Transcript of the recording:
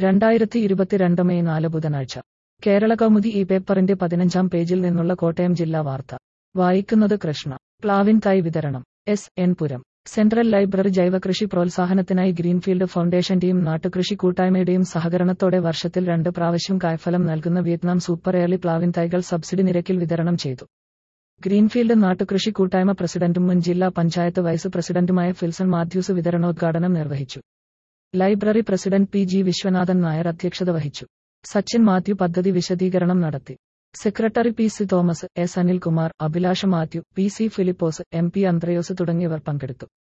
രണ്ടായിരത്തി ഇരുപത്തിരണ്ട് മെയ് നാല് ബുധനാഴ്ച കേരള കൗമുദി ഈ പേപ്പറിന്റെ പതിനഞ്ചാം പേജിൽ നിന്നുള്ള കോട്ടയം ജില്ലാ വാർത്ത വായിക്കുന്നത് കൃഷ്ണ പ്ലാവിൻ തൈ വിതരണം S N Puram central library ജൈവകൃഷി പ്രോത്സാഹനത്തിനായി ഗ്രീൻഫീൽഡ് ഫൗണ്ടേഷന്റെയും നാട്ടുകൃഷി കൂട്ടായ്മയുടെയും സഹകരണത്തോടെ വർഷത്തിൽ രണ്ട് പ്രാവശ്യം കായ്ഫലം നൽകുന്ന വിയറ്റ്നാം സൂപ്പർ എയർലി പ്ലാവിൻ തൈകൾ സബ്സിഡി നിരക്കിൽ വിതരണം ചെയ്തു ഗ്രീൻഫീൽഡ് നാട്ടുകൃഷി കൂട്ടായ്മ പ്രസിഡന്റും മുൻ ജില്ലാ പഞ്ചായത്ത് വൈസ് പ്രസിഡന്റുമായ ഫിൽസൺ മാത്യൂസ് വിതരണോദ്ഘാടനം നിർവഹിച്ചു library president P G Viswanathan Nair അധ്യക്ഷത വഹിച്ചു സച്ചിൻ മാത്യു പദ്ധതി വിശദീകരണം നടത്തി secretary P C Thomas S Anilkumar Abhilasha Mathew P C Philipose M P Anthrayose തുടങ്ങിയവർ പങ്കെടുത്തു